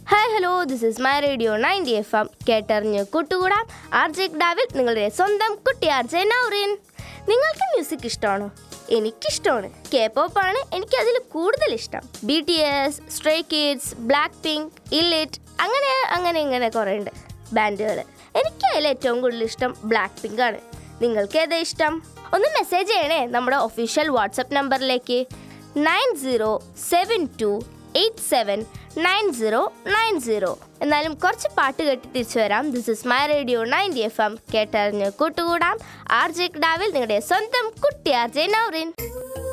hi hello this is my radio ninety F M കേട്ടറിഞ്ഞ് കൂട്ടുകൂടാം R J ഡാവിൽ നിങ്ങളുടെ സ്വന്തം കുട്ടി ആർ ജെ നൗറിൻ നിങ്ങൾക്ക് മ്യൂസിക് ഇഷ്ടമാണോ എനിക്കിഷ്ടമാണ് കെ പോപ്പ് ആണ് എനിക്ക് അതിൽ കൂടുതൽ ഇഷ്ടം B T S stray kids Blackpink Illit അങ്ങനെ അങ്ങനെ ഇങ്ങനെ കുറേ ഉണ്ട് ബാൻഡുകൾ എനിക്ക് അതിൽ ഏറ്റവും കൂടുതൽ ഇഷ്ടം ബ്ലാക്ക് പിങ്ക് ആണ് നിങ്ങൾക്ക് ഏതാ ഇഷ്ടം ഒന്ന് മെസ്സേജ് ചെയ്യണേ നമ്മുടെ ഒഫീഷ്യൽ വാട്സപ്പ് നമ്പറിലേക്ക് nine zero seven two eight seven nine zero nine zero എന്നാലും കുറച്ച് പാട്ട് കേട്ട് തിരിച്ചു വരാം this is my radio ninety F M കേട്ടറിഞ്ഞ് കൂട്ടുകൂടാം ആർ ജെ ഡാവിൽ നിങ്ങളുടെ സ്വന്തം കുട്ടി ആർ ജെ നൗറിൻ